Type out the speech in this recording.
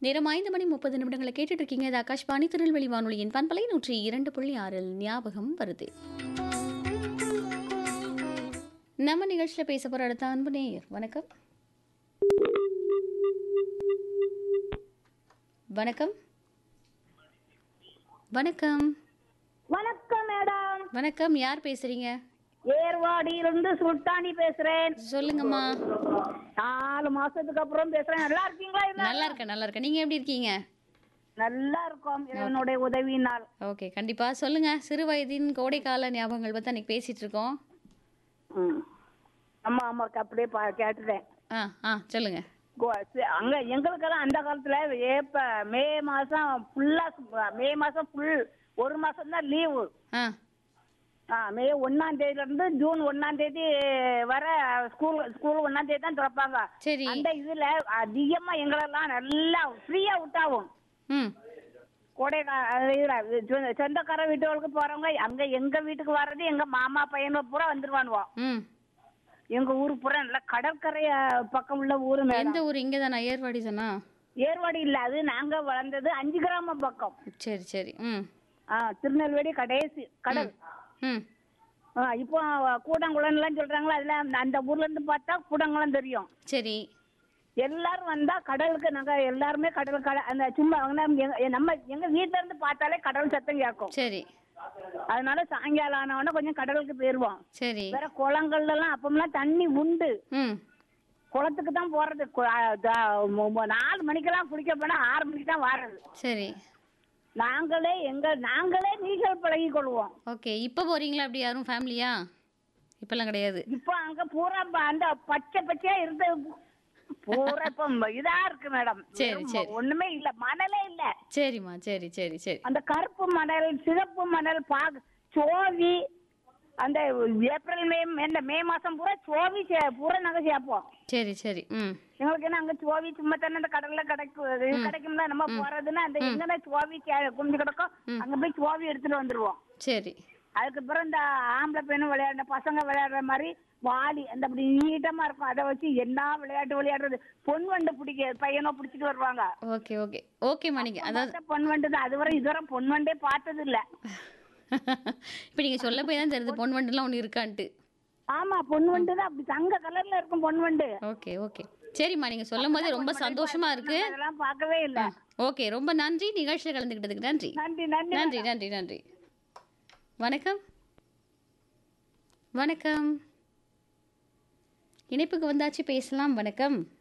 நேரம் ஐந்து மணி முப்பது நிமிடங்களை கேட்டுட்டு இருக்கீங்க இது ஆகாஷ்வாணி திருநெல்வேலி வானொலியின் பண்பலை நூற்றி இரண்டு புள்ளி ஆறில் ஞாபகம் வருது நம்ம நிகழ்ச்சியில் பேச போற அடுத்த அன்பு நேயர் வணக்கம் வணக்கம் வணக்கம் வணக்கம் மேடம் வணக்கம் யார் பேசுறீங்க ஏர்வாடியிலிருந்து சுல்தானி பேசுறேன் சொல்லுங்கம்மா நாலு மாசத்துக்கு அப்புறம் பேசுறேன் நல்லா இருக்கீங்களா இல்ல? நல்லா இருக்கேன் நல்லா இருக்கேன் நீங்க எப்படி இருக்கீங்க நல்லா இருக்கோம் இறைவனுடைய உதவியினால் ஓகே கண்டிப்பா சொல்லுங்க சிறு வயதின் கோடைக்கால ஞாபகங்கள் பத்தி அன்னைக்கு பேசிட்டு இருக்கோம் ம். அம்மா அம்மாக்கு அப்படியே பா கேட்டுட்டேன் ஆ ஆ சொல்லுங்க கோ- சி- அங்க எங்களுக்கெல்லாம் அந்த காலத்துல ஏப்ப மே மாசம் ஃபுல்லா மே மாசம் ஃபுல் ஒரு மாசம் தான் லீவு ஆ ஆ மே ஒன்னாம் தேதியில இருந்து ஜூன் ஒன்னாம் தேதி வர ஸ்கூல் ஸ்கூல் ஒன்னாம் தேதி தான் திறப்பாங்க சரி அந்த இதுல அதிகமா எங்களெல்லாம் நல்லா ஃப்ரீயா விட்டாவும் ம் கோடை கா- அது இதுல சொ- சொந்தக்கார வீட்டுகளுக்கு போறவங்க அங்க எங்க வீட்டுக்கு வர்றது எங்க மாமா பையனை பூரா வந்துருவானுவோம் ம் எங்க ஊரு பூரா நல்லா கடற்கரை அஹ், பக்கம் உள்ள ஊரு மேடம் எந்த ஊர் இங்கே தானா ஏர்வாடி தானா ஏர்வாடி இல்ல அது நாங்க வளர்ந்தது அஞ்சு கிராம பக்கம் சரி சரி ம் ஆ திருநெல்வேலி கடைசி கடல் ம் ஆ, இப்போ கூடங்குளம் எல்லாம் சொல்றாங்களா அதுல அந்த- அந்த ஊர்ல இருந்து பார்த்தா கூடங்குளம் தெரியும் சரி எல்லாரும் வந்தா கடலுக்கு நாங்க எல்லாருமே கடல் கடை அந்த சும்மா அவங்க எங்க- நம்ம எங்க வீட்ல இருந்து பார்த்தாலே கடல் சத்தம் கேட்கும் சரி அதனால சாயங்காலம் ஆனவொடனே கொஞ்சம் கடலுக்கு போயிருவோம் சரி வேற குளங்கள்ல எல்லாம் அப்பமெல்லாம் தண்ணி உண்டு ம் குளத்துக்கு தான் போறது கு- ஆ, த- மு- மு- நாலு மணிக்கெல்லாம் குளிக்க போனா ஆறு மணிக்கு தான் வர்றது சரி நாங்களே எங்க நாங்களே நீச்சல் பழகி கொள்வோம் ஓகே இப்போ போறீங்களா அப்படி யாரும் ஃபேமிலியா இப்பெல்லாம் கிடையாது இப்ப அங்க பூரா ப- அந்த பச்சை பச்சையா இருந்த பூரா இப்ப ம- இதா இருக்கு மேடம் சரி, வெறும் சரி. ஒண்ணுமே இல்ல மணலே இல்ல சரிம்மா சரி சரி சரி அந்த கருப்பு மணல் சிவப்பு மணல் பாக் சோவி அந்த ஏப்ரல் மே இந்த மே மாசம் பூரா சோவி சே- பூரா நாங்க சேர்ப்போம் சரி சரி ம் எங்களுக்கு என்ன அங்க சோவி சும்மா தானே அந்த கடல்ல கிடைக்கும் இது கிடைக்கும் தான் நம்ம போறதுன்னா அந்த எங்கன்னா சோவி கே- குஞ்சு கிடக்கும் அங்க போய் சோவி எடுத்துட்டு வந்துருவோம் சரி அதுக்கப்புறம் இந்த ஆம்பளை பெண்ணும் விளையாடுற பசங்க விளையாடுற மாதிரி வாளி அந்த அப்படி நீட்டமா இருக்கும் அதை வச்சு என்ன விளையாட்டு விளையாடுறது பொன் வண்டு பிடிக்க பையனோ பிடிச்சிட்டு வருவாங்க ஓகே ஓகே ஓகேம்மா நீங்கள் அதாவது பார்த்தா பொன் வண்டு தான் அதுவரை இதுவரை பொன் வண்டே பார்த்தது இல்ல இப்போ நீங்கள் சொல்ல போய் தான் தெரியுது பொன் வண்டுலாம் ஒன்று இருக்கான்ட்டு ஆமா பொன் வண்டு தான் அப்படி தங்க கலர்ல இருக்கும் பொன் வண்டு ஓகே ஓகே சரிம்மா நீங்கள் சொல்லும் போதே ரொம்ப சந்தோஷமா இருக்கு அதெல்லாம் பார்க்கவே இல்ல ஓகே ரொம்ப நன்றி நிகழ்ச்சியில் கலந்துக்கிட்டதுக்கு நன்றி நன்றி நன்றி நன்றி நன்றி நன்றி வணக்கம் வணக்கம் இணைப்புக்கு வந்தாச்சு பேசலாம் வணக்கம்